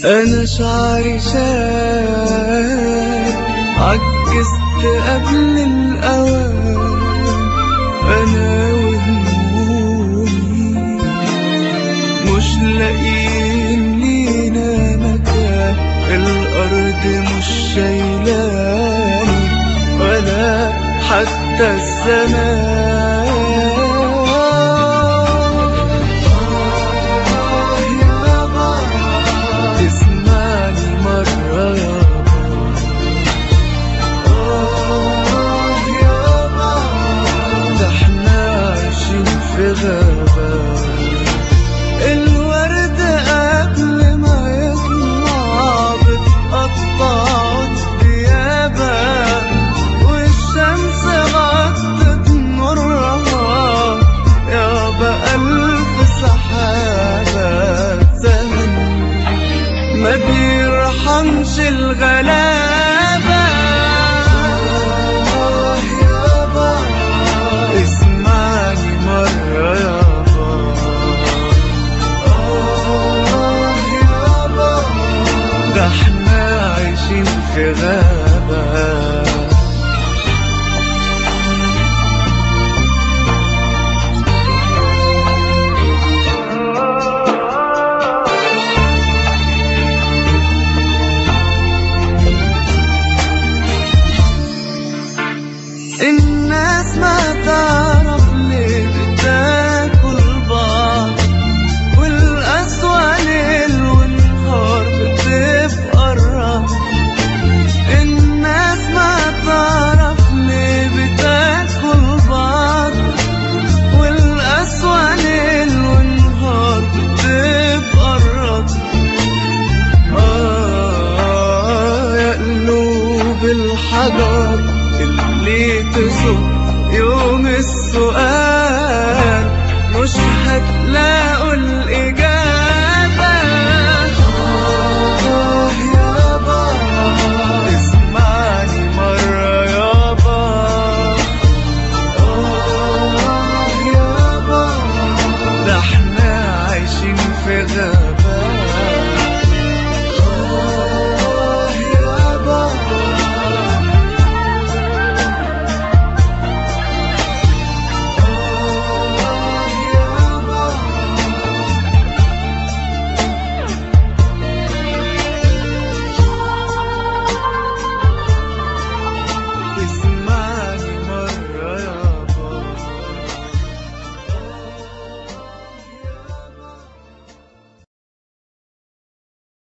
انا شعري شاب عجزت قبل الاوان انا وهمومي مش لاقيين لينا مكان الارض مش شايلاني ولا حتى الزمان آه يابا تسمعني مرة يابا آه يابا ده احنا عايشين في غابة الورد قبل ما يطلع بتقطع ديابة والشمس غطت نورها يابا ألف سحابة زمن ما بيرحمش الغلابة آه يابا اسمعني مرة يابا آه يابا ده احنا عايشين في غابة الناس ما تعرف ليه بتاكل بعض والقسوة ليل ونهار بتبقى الراحة الناس ما تعرف ليه بتاكل بعض والقسوة ليل ونهار بتبقى الراحة آه يا قلوب الحجر اللي تزق يوم السؤال مش هتلاقوا